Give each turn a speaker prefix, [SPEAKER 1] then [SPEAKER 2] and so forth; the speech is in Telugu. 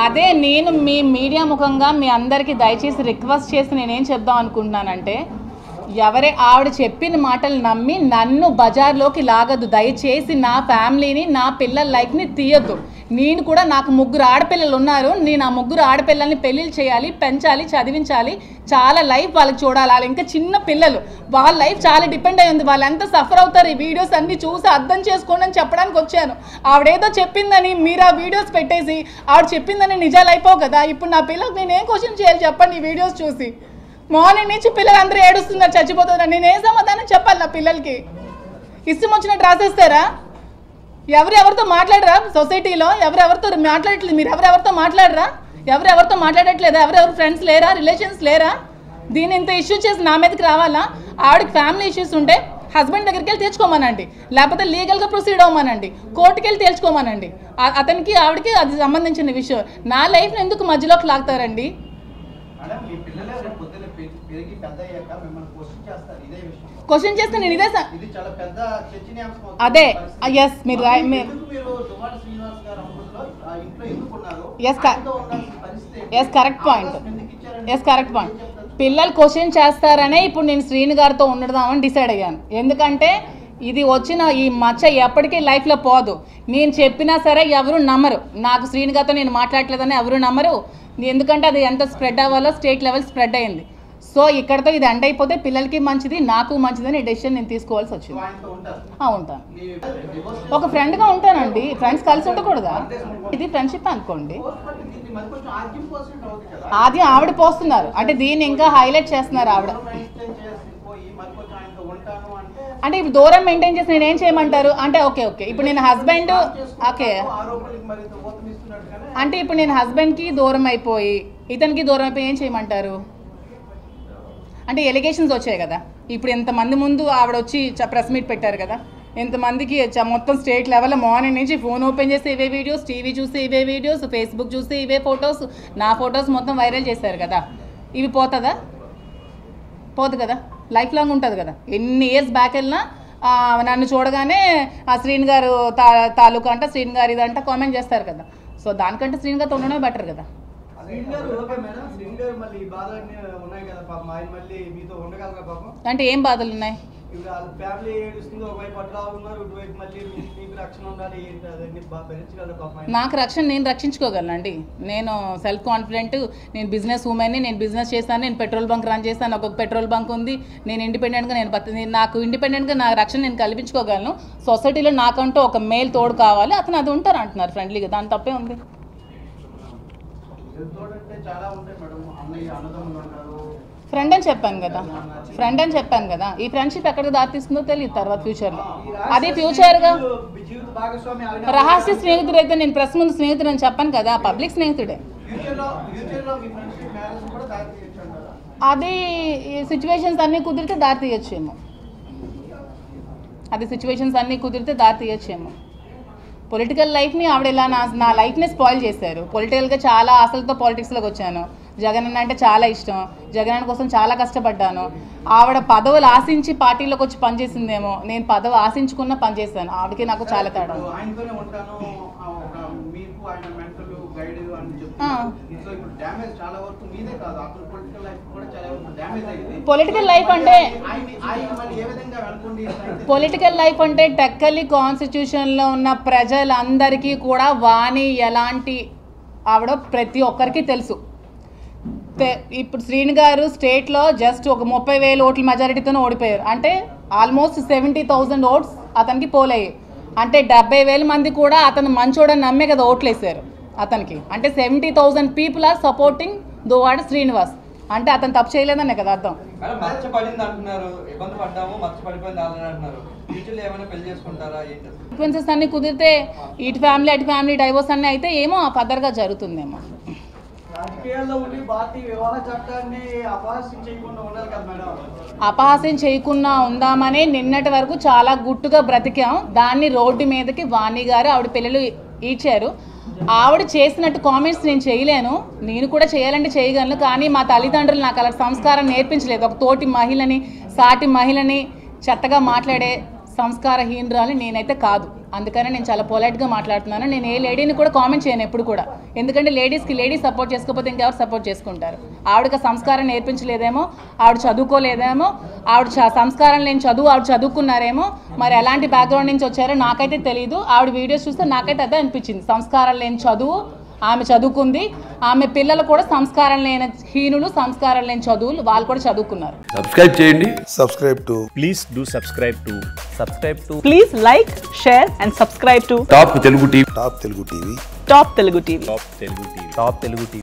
[SPEAKER 1] అదే నేను మీ మీడియా ముఖంగా మీ అందరికీ దయచేసి రిక్వెస్ట్ చేసి నేనేం చెప్దాం అనుకుంటున్నానంటే ఎవరే ఆవిడ చెప్పిన మాటలు నమ్మి నన్ను బజార్లోకి లాగద్దు దయచేసి నా ఫ్యామిలీని నా పిల్లల లైఫ్ని తీయద్దు నేను కూడా నాకు ముగ్గురు ఆడపిల్లలు ఉన్నారు నేను ఆ ముగ్గురు ఆడపిల్లల్ని పెళ్ళిళ్ళు చేయాలి పెంచాలి చదివించాలి చాలా లైఫ్ వాళ్ళకి చూడాలి వాళ్ళు ఇంకా చిన్న పిల్లలు వాళ్ళ లైఫ్ చాలా డిపెండ్ అయి ఉంది వాళ్ళు ఎంత సఫర్ అవుతారు ఈ వీడియోస్ అన్ని చూసి అర్థం చేసుకోండి అని చెప్పడానికి వచ్చాను ఆవిడేదో చెప్పిందని మీరు ఆ వీడియోస్ పెట్టేసి ఆవిడ చెప్పిందని నిజాలు అయిపోవు కదా ఇప్పుడు నా పిల్లలకు నేను ఏం క్వశ్చన్ చేయాలి చెప్పండి ఈ వీడియోస్ చూసి మార్నింగ్ నుంచి పిల్లలు అందరూ ఏడుస్తున్నారు చచ్చిపోతున్నారు నేను ఏం సమాధానం చెప్పాలి నా పిల్లలకి ఇష్టం వచ్చినట్టు రాసేస్తారా ఎవరెవరితో మాట్లాడరా సొసైటీలో ఎవరెవరితో మాట్లాడట్లేదు మీరు ఎవరెవరితో మాట్లాడరా ఎవరెవరితో మాట్లాడట్లేదా ఎవరెవరు ఫ్రెండ్స్ లేరా రిలేషన్స్ లేరా దీన్ని ఇంత ఇష్యూ చేసి నా మీదకి రావాలా ఆవిడకి ఫ్యామిలీ ఇష్యూస్ ఉంటే హస్బెండ్ దగ్గరికి వెళ్ళి తెచ్చుకోమనండి లేకపోతే లీగల్గా ప్రొసీడ్ అవ్వమనండి కోర్టుకి వెళ్ళి తేల్చుకోమనండి ఆ- అతనికి ఆవిడకి అది సంబంధించిన విషయం నా లైఫ్ని ఎందుకు మధ్యలోకి లాగుతారండి
[SPEAKER 2] మేడం మీ పిల్లలే రేపు పొద్దున్న పె- పెరిగి పెద్ద అయ్యాక మిమ్మల్ని క్వశ్చన్ చేస్తారు ఇదే విషయం
[SPEAKER 1] క్వశ్చన్ చేస్తే నేను ఇదే స-
[SPEAKER 2] ఇది చాలా పెద్ద చర్చనీయాంశం అవుతుంది
[SPEAKER 1] అదే
[SPEAKER 2] పరిస్థితి.
[SPEAKER 1] ఎస్ మీరు రై- మీరు
[SPEAKER 2] ఎందుకు మీరు దువ్వాడ శ్రీనివాస్ గారు అమృతలో ఆ ఇంట్లో ఎందుకు ఉన్నారు
[SPEAKER 1] Yes, క-
[SPEAKER 2] ఆయనతో ఉండాల్సిన పరిస్థితి ఏంటి?
[SPEAKER 1] Yes, correct point.
[SPEAKER 2] అవకాశం ఎందుకు ఇచ్చారండి?
[SPEAKER 1] ఎస్ కరెక్ట్ పాయింట్
[SPEAKER 2] ఏం చెప్తారు?
[SPEAKER 1] పిల్లలు క్వశ్చన్ చేస్తారనే ఇప్పుడు నేను శ్రీని గారితో ఉండదామని డిసైడ్ అయ్యాను ఎందుకంటే ఇది వచ్చిన ఈ మచ్చ ఎప్పటికీ లైఫ్లో పోదు నేను చెప్పినా సరే ఎవరు నమ్మరు నాకు శ్రీని గారితో నేను మాట్లాడలేదని ఎవరు నమ్మరు ఎందుకంటే అది ఎంత స్ప్రెడ్ అవ్వాలో స్టేట్ లెవెల్ స్ప్రెడ్ అయింది సో ఇక్కడతో ఇది ఎండ్ అయిపోతే పిల్లలకి మంచిది నాకు మంచిదని డెసిషన్ నేను తీసుకోవాల్సి
[SPEAKER 2] సో
[SPEAKER 1] వచ్చింది
[SPEAKER 2] ఆయనతో ఉంటారు
[SPEAKER 1] ఆ, ఉంటాను
[SPEAKER 2] మీ divorce
[SPEAKER 1] ఒక ఫ్రెండ్గా ఉంటానండి ఫ్రెండ్స్ కలిసి ఉండకూడదా ఇది ఫ్రెండ్షిప్ అనుకోండి
[SPEAKER 2] divorce బట్టి దీన్ని మరి కొంచెం ఆర్గ్యం పర్సెంట్ అవుతుంది కదా
[SPEAKER 1] అది ఆవిడ పోస్తున్నారు అంటే దీన్ని ఇంకా హైలైట్ చేస్తున్నారు ఆవిడ
[SPEAKER 2] దూరం maintain చేసి పోయి మరి కొంచెం ఆయనతో ఉంటాను అంటే
[SPEAKER 1] అంటే ఇప్పుడు దూరం మెయింటైన్ చేసి నేను ఏం చేయమంటారు అంటే ఓకే ఓకే ఇప్పుడు నేను హస్బెండ్ ఓకే
[SPEAKER 2] ఆరోపణలకు మరి ఊతమిస్తున్నట్టు కానీ
[SPEAKER 1] అంటే ఇప్పుడు నేను హస్బెండ్కి దూరం అయిపోయి ఇతనికి దూరం అయిపోయి ఏం చేయమంటారు అంటే ఎలిగేషన్స్ వచ్చాయి కదా ఇప్పుడు ఎంతమంది ముందు ఆవిడ వచ్చి ప్రెస్ మీట్ పెట్టారు కదా ఎంతమందికి చ- మొత్తం స్టేట్ లెవెల్ మార్నింగ్ నుంచి ఫోన్ ఓపెన్ చేసి ఇవే వీడియోస్ టీవీ చూసి ఇవే వీడియోస్ ఫేస్బుక్ చూసి ఇవే ఫొటోస్ నా ఫొటోస్ మొత్తం వైరల్ చేశారు కదా ఇవి పోతుందా పోదు కదా లైఫ్ లాంగ్ ఉంటుంది కదా ఎన్ని ఇయర్స్ బ్యాక్ వెళ్ళినా ఆ, నన్ను చూడగానే ఆ శ్రీని గారు తా తాలూకా అంట శ్రీని గారు ఇదంట కామెంట్ చేస్తారు కదా సో దానికంటే శ్రీని గారితో ఉండడమే బెటర్ కదా
[SPEAKER 3] శ్రీన్ గారు ఓకే మేడం శ్రీన్ గారు మళ్ళీ ఈ బాధలన్నీ ఉన్నాయి కదా పాపం ఆయన మళ్ళీ మీతో ఉండగలరా పాపం
[SPEAKER 1] అంటే ఏం బాధలు ఉన్నాయి
[SPEAKER 3] ఇప్పుడు వాళ్ళ ఫ్యామిలీ ఏడుస్తుంది ఒకవైపు అట్లా ఉన్నారు ఇటువైపు మళ్ళీ మీ- మీకు రక్షణ ఉండాలి ఏంటి అదన్నీ బాగా భరించగలరా పాపం ఆయన
[SPEAKER 1] నాకు రక్షణ నేను రక్షించుకోగలనండి నేను సెల్ఫ్ కాన్ఫిడెంట్ నేను బిజినెస్ ఉమెన్ని నేను బిజినెస్ చేస్తాను నేను పెట్రోల్ బంక్ రన్ చేస్తాను ఒక పెట్రోల్ బంక్ ఉంది నేను ఇండిపెండెంట్గా నేను బతు- నేను నాకు ఇండిపెండెంట్గా నా రక్షణ నేను కల్పించుకోగలను సొసైటీలో నాకంటూ ఒక మేల్ తోడు కావాలి అతను అది ఉంటారు అంటున్నారు ఫ్రెండ్లీగా దాని తప్పే ఉంది
[SPEAKER 2] తోడంటే చాలా ఉంటాయి మేడం అన్నయ్య అన్నదమ్ములు ఉంటారు
[SPEAKER 1] ఫ్రెండ్ అని చెప్పాను కదా ఫ్రెండ్ అని చెప్పాను కదా ఈ ఫ్రెండ్షిప్ ఎక్కడికి దారితీస్తుందో తెలియదు తర్వాత ఫ్యూచర్లో
[SPEAKER 3] ఈ
[SPEAKER 1] అది
[SPEAKER 3] రహస్య
[SPEAKER 1] ఫ్యూచర్గా
[SPEAKER 3] స్నేహితుడు, జీవిత భాగస్వామి ఆయన
[SPEAKER 1] రహస్య స్నేహితుడు అయితే నేను ప్రెస్ ముందు స్నేహితుడు అని చెప్పాను కదా పబ్లిక్ స్నేహితుడే
[SPEAKER 2] ఫ్యూచర్లో ఫ్యూచర్లో మీ ఫ్రెండ్షిప్ మ్యారేజ్ కూడా దారి తీయచ్చు అంటారా
[SPEAKER 1] అది సిచ్యువేషన్స్ అన్నీ కుదిరితే దారి తీయచ్చేమో అది సిచ్యువేషన్స్ అన్నీ కుదిరితే దారి తీయచ్చేమో పొలిటికల్ లైఫ్ని ఆవిడ ఇలా నా నా లైఫ్ని స్పాయిల్ చేశారు పొలిటికల్గా చాలా ఆశలతో పాలిటిక్స్లోకి వచ్చాను జగన్ అన్న అంటే చాలా ఇష్టం జగన్ అన్న కోసం చాలా కష్టపడ్డాను ఆవిడ పదవులు ఆశించి పార్టీలోకి వచ్చి పనిచేసిందేమో నేను పదవి ఆశించుకున్న పనిచేశాను ఆవిడకి నాకు చాలా తేడా ఉంది.
[SPEAKER 2] ఇప్పుడు ఆయనతోనే ఉంటాను ఆ, ఒక మీకు ఆయన మెంటల్ గైడ్ అని
[SPEAKER 1] ఆ.
[SPEAKER 2] చెప్తాను సో ఇప్పుడు డ్యామేజ్ చాలా వరకు మీదే కాదు అతను పొలిటికల్ లైఫ్ కూడా చాలా వరకు డ్యామేజ్ అయింది
[SPEAKER 1] పొలిటికల్ లైఫ్ అంటే
[SPEAKER 2] ఆయన ఆయన మళ్ళీ ఏ విధంగా వెనుకుండి
[SPEAKER 1] పొలిటికల్ లైఫ్ అంటే టెక్కలి కాన్స్టిట్యూషన్లో ఉన్న ప్రజలందరికీ కూడా వాణి ఎలాంటి ఆవిడ ప్రతి ఒక్కరికి తెలుసు తె- ఇప్పుడు శ్రీని గారు స్టేట్లో జస్ట్ ఒక ముప్పై వేల ఓట్ల మెజారిటీతోనే ఓడిపోయారు అంటే ఆల్మోస్ట్ సెవెంటీ థౌజండ్ ఓట్స్ అతనికి పోలయ్యాయి అంటే డెబ్బై వేల మంది కూడా అతను మంచోడని నమ్మే కదా ఓట్లు వేశారు అతనికి అంటే seventy thousand people are supporting Duvvada Srinivas అంటే అతను తప్పు చేయలేదనే కదా అర్థం
[SPEAKER 4] మేడం మచ్చ పడింది అంటున్నారు ఇబ్బంది పడ్డాము మచ్చ పడిపోయింది ఆల్రెడీ అంటున్నారు ఫ్యూచర్లో ఏమైనా పెళ్లి చేసుకుంటారా ఏంటి అసలు?
[SPEAKER 1] సీక్వెన్సెస్ అన్ని కుదిరితే ఇటు ఫ్యామిలీ అటు ఫ్యామిలీ డైవోర్స్ అన్నీ అయితే ఏమో ఫర్దర్గా జరుగుతుందేమో
[SPEAKER 3] రాజకీయాల్లో ఉండి భారతీయ వివాహ చట్టాన్ని అపహాస్యం చేయకుండా ఉండాలి కదా మేడం
[SPEAKER 1] అపహాస్యం చేయకుండా ఉందామని నిన్నటి వరకు చాలా గుట్టుగా బ్రతికాం దాన్ని రోడ్డు మీదకి వాణి గారు ఆవిడ పిల్లలు ఈడ్చారు ఆవిడ చేసినట్టు కామెంట్స్ నేను చేయలేను నేను కూడా చేయాలంటే చేయగలను కానీ మా తల్లిదండ్రులు నాకు అలా సంస్కారం నేర్పించలేదు ఒక తోటి మహిళని సాటి మహిళని చెత్తగా మాట్లాడే సంస్కారహీనరాలు నేనైతే కాదు అందుకని నేను చాలా పొలైట్గా మాట్లాడుతున్నాను నేను ఏ లేడీని కూడా కామెంట్ చేయను ఎప్పుడు కూడా ఎందుకంటే లేడీస్కి లేడీస్ సపోర్ట్ చేసుకోకపోతే ఇంకెవరు సపోర్ట్ చేసుకుంటారు ఆవిడకి సంస్కారం నేర్పించలేదేమో ఆవిడ చదువుకోలేదేమో ఆవిడ చ- సంస్కారం లేని చదువు ఆవిడ చదువుకున్నారేమో మరి ఎలాంటి బ్యాక్గ్రౌండ్ నుంచి వచ్చారో నాకైతే తెలియదు ఆవిడ వీడియోస్ చూస్తే నాకైతే అదే అనిపించింది సంస్కారం లేని చదువు ఆమె చదువుకుంది ఆమె పిల్లలు కూడా సంస్కారం లేని హీనులు సంస్కారం లేని చదువులు వాళ్ళు కూడా చదువుకున్నారు
[SPEAKER 5] సబ్స్క్రైబ్ చేయండి
[SPEAKER 6] subscribe to
[SPEAKER 7] please do subscribe to subscribe to
[SPEAKER 8] Please like, share, and subscribe to
[SPEAKER 5] top Telugu TV
[SPEAKER 6] Top Telugu TV.
[SPEAKER 8] Top Telugu TV.
[SPEAKER 7] top telugu tv top telugu tv